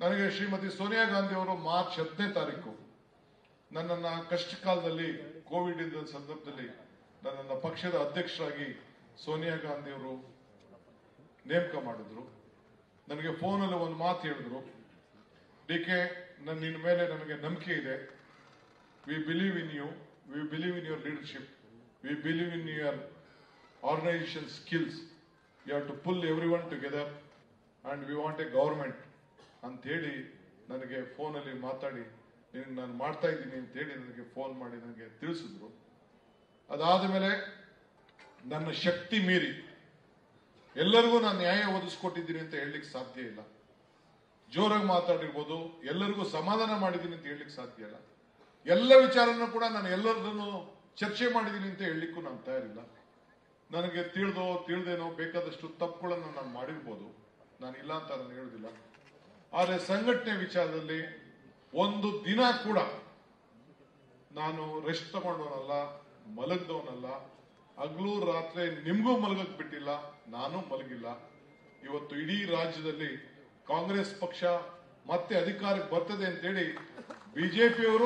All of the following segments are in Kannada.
ನನಗೆ ಶ್ರೀಮತಿ ಸೋನಿಯಾ ಗಾಂಧಿ ಅವರು ಮಾರ್ಚ್ ಹತ್ತನೇ ತಾರೀಕು ನನ್ನನ್ನ ಕಷ್ಟ ಕಾಲದಲ್ಲಿ ಕೋವಿಡ್ ಇದ್ದ ಸಂದರ್ಭದಲ್ಲಿ ನನ್ನನ್ನ ಪಕ್ಷದ ಅಧ್ಯಕ್ಷರಾಗಿ ಸೋನಿಯಾ ಗಾಂಧಿ ಅವರು ನೇಮಕ ಮಾಡಿದ್ರು ನನಗೆ ಫೋನಲ್ಲಿ ಒಂದು ಮಾತು ಹೇಳಿದ್ರು ಡಿ ಕೆ ನನ್ನ ನಿನ್ನ ಮೇಲೆ ನನಗೆ ನಂಬಿಕೆ ಇದೆ we believe in you we believe in your leadership we believe in your organisation skills you have to pull everyone together and we want a government ಅಂತ ಹೇಳಿ ನನಗೆ ಫೋನಲ್ಲಿ ಮಾತಾಡಿ ನೀನು ನಾನು ಮಾಡ್ತಾ ಇದ್ದೀನಿ ಅಂತ ಹೇಳಿ ನನಗೆ ಫೋನ್ ಮಾಡಿ ನನಗೆ ತಿಳಿಸಿದ್ರು ಅದಾದ ಮೇಲೆ ನನ್ನ ಶಕ್ತಿ ಮೀರಿ ಎಲ್ಲರಿಗೂ ನಾನು ನ್ಯಾಯ ಒದಗಿಸ್ಕೊಟ್ಟಿದ್ದೀನಿ ಅಂತ ಹೇಳಲಿಕ್ಕೆ ಸಾಧ್ಯ ಇಲ್ಲ ಜೋರಾಗಿ ಮಾತಾಡಿರ್ಬೋದು ಎಲ್ಲರಿಗೂ ಸಮಾಧಾನ ಮಾಡಿದ್ದೀನಿ ಅಂತ ಹೇಳಲಿಕ್ಕೆ ಸಾಧ್ಯ ಇಲ್ಲ ಎಲ್ಲ ವಿಚಾರನೂ ಕೂಡ ನಾನು ಎಲ್ಲರನ್ನು ಚರ್ಚೆ ಮಾಡಿದ್ದೀನಿ ಅಂತ ಹೇಳಲಿಕ್ಕೂ ನಾನು ತಯಾರಿಲ್ಲ ನನಗೆ ತಿಳಿದೋ ತಿಳಿದೇನೋ ಬೇಕಾದಷ್ಟು ತಪ್ಪುಗಳನ್ನು ನಾನು ಮಾಡಿರ್ಬೋದು ನಾನು ಇಲ್ಲ ಅಂತ ನಾನು ಹೇಳುದಿಲ್ಲ ಆದರೆ ಸಂಘಟನೆ ವಿಚಾರದಲ್ಲಿ ಒಂದು ದಿನ ಕೂಡ ನಾನು ರೆಸ್ಟ್ ತಗೊಂಡವನಲ್ಲ ಮಲಗ್ದವನಲ್ಲ ಹಗಲು ರಾತ್ರಿ ನಿಮ್ಗೂ ಮಲಗಕ್ ಬಿಟ್ಟಿಲ್ಲ ನಾನು ಮಲಗಿಲ್ಲ ಇವತ್ತು ಇಡೀ ರಾಜ್ಯದಲ್ಲಿ ಕಾಂಗ್ರೆಸ್ ಪಕ್ಷ ಮತ್ತೆ ಅಧಿಕಾರಕ್ಕೆ ಬರ್ತದೆ ಅಂತೇಳಿ ಬಿಜೆಪಿಯವರು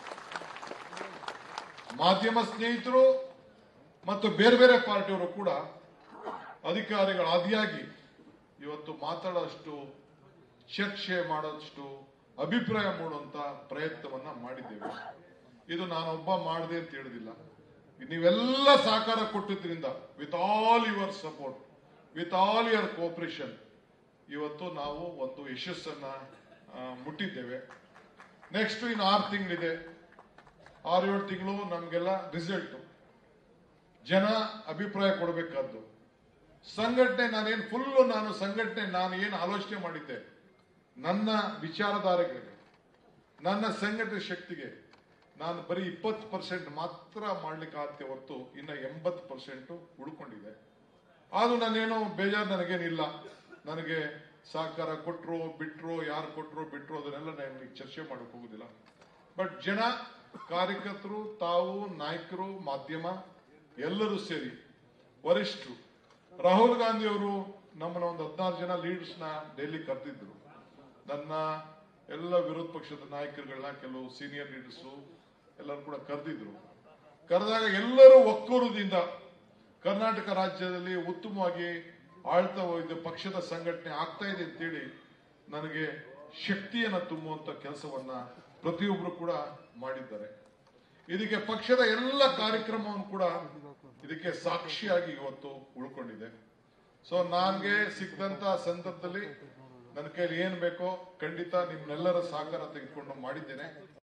ಮಾಧ್ಯಮ ಸ್ನೇಹಿತರು ಮತ್ತು ಬೇರೆ ಬೇರೆ ಪಾರ್ಟಿಯವರು ಕೂಡ ಅಧಿಕಾರಿಗಳ ಆದಿಯಾಗಿ ಇವತ್ತು ಮಾತಾಡೋಷ್ಟು ಚರ್ಚೆ ಮಾಡೋಷ್ಟು ಅಭಿಪ್ರಾಯ ಮೂಡುವಂತ ಪ್ರಯತ್ನವನ್ನ ಮಾಡಿದ್ದೇವೆ ಇದು ನಾನೊಬ್ಬ ಮಾಡಿದೆ ಅಂತ ಹೇಳುದಿಲ್ಲ ನೀವೆಲ್ಲ ಸಹಕಾರ ಕೊಟ್ಟಿದ್ರಿಂದ with all your support with all your cooperation ಇವತ್ತು ನಾವು ಒಂದು ಯಶಸ್ಸನ್ನ ಆ, ಮುಟ್ಟಿದ್ದೇವೆ ನೆಕ್ಸ್ಟ್ ಇನ್ನು ಆರು ತಿಂಗಳಿದೆ ಆರು ಏಳು ತಿಂಗಳು ನಮಗೆಲ್ಲ ರಿಸಲ್ಟ್ ಜನ ಅಭಿಪ್ರಾಯ ಕೊಡಬೇಕಾದ್ದು ಸಂಘಟನೆ ನಾನೇನು ಫುಲ್ಲು ನಾನು ಸಂಘಟನೆ ನಾನು ಏನು ಆಲೋಚನೆ ಮಾಡಿದ್ದೆ ನನ್ನ ವಿಚಾರಧಾರೆಗಳಿಗೆ ನನ್ನ ಸಂಘಟನೆ ಶಕ್ತಿಗೆ ನಾನು ಬರೀ ಇಪ್ಪತ್ತು ಪರ್ಸೆಂಟ್ ಮಾತ್ರ ಮಾಡ್ಲಿಕ್ಕೆ ಆಗತ್ತೆ ಹೊರತು ಇನ್ನ ಎಂಬತ್ತು ಪರ್ಸೆಂಟ್ ಉಳ್ಕೊಂಡಿದೆ ಆದ್ರೂ ನಾನೇನು ಬೇಜಾರು ನನಗೇನಿಲ್ಲ ನನಗೆ ಸಹಕಾರ ಕೊಟ್ರು ಬಿಟ್ರು ಯಾರು ಕೊಟ್ರು ಬಿಟ್ರು ಅದನ್ನೆಲ್ಲ ನಾನು ಈಗ ಚರ್ಚೆ ಮಾಡಕ್ ಹೋಗುದಿಲ್ಲ ಬಟ್ ಜನ ಕಾರ್ಯಕರ್ತರು ತಾವು ನಾಯಕರು ಮಾಧ್ಯಮ ಎಲ್ಲರೂ ಸೇರಿ ವರಿಷ್ಠರು ರಾಹುಲ್ ಗಾಂಧಿ ಅವರು ನಮ್ಮನ್ನ ಒಂದು ಹದಿನಾರು ಜನ ಲೀಡರ್ಸ್ ನ ಡೆಲ್ಲಿ ಕರೆದಿದ್ರು ನನ್ನ ಎಲ್ಲ ವಿರೋಧ ಪಕ್ಷದ ನಾಯಕರುಗಳನ್ನ ಕೆಲವು ಸೀನಿಯರ್ ಲೀಡರ್ಸ್ ಎಲ್ಲರೂ ಕೂಡ ಕರೆದಿದ್ರು ಕರೆದಾಗ ಎಲ್ಲರೂ ಒಕ್ಕೂರದಿಂದ ಕರ್ನಾಟಕ ರಾಜ್ಯದಲ್ಲಿ ಉತ್ತಮವಾಗಿ ಆಳ್ತಾ ಹೋಗಿದ್ದ ಪಕ್ಷದ ಸಂಘಟನೆ ಆಗ್ತಾ ಇದೆ ಅಂತೇಳಿ ನನಗೆ ಶಕ್ತಿಯನ್ನ ತುಂಬುವಂತ ಕೆಲಸವನ್ನ ಪ್ರತಿಯೊಬ್ಬರು ಕೂಡ ಮಾಡಿದ್ದಾರೆ ಇದಕ್ಕೆ ಪಕ್ಷದ ಎಲ್ಲ ಕಾರ್ಯಕ್ರಮವನ್ನು ಕೂಡ ಇದಕ್ಕೆ ಸಾಕ್ಷಿಯಾಗಿ ಇವತ್ತು ಉಳ್ಕೊಂಡಿದೆ ಸೊ ನನಗೆ ಸಿಕ್ಕಂತ ಸಂದರ್ಭದಲ್ಲಿ ನನ್ನ ಕೈಲಿ ಏನ್ ಬೇಕೋ ಖಂಡಿತ ನಿಮ್ನೆಲ್ಲರ ಸಹಕಾರ ತೆಗೆದುಕೊಂಡು ಮಾಡಿದ್ದೇನೆ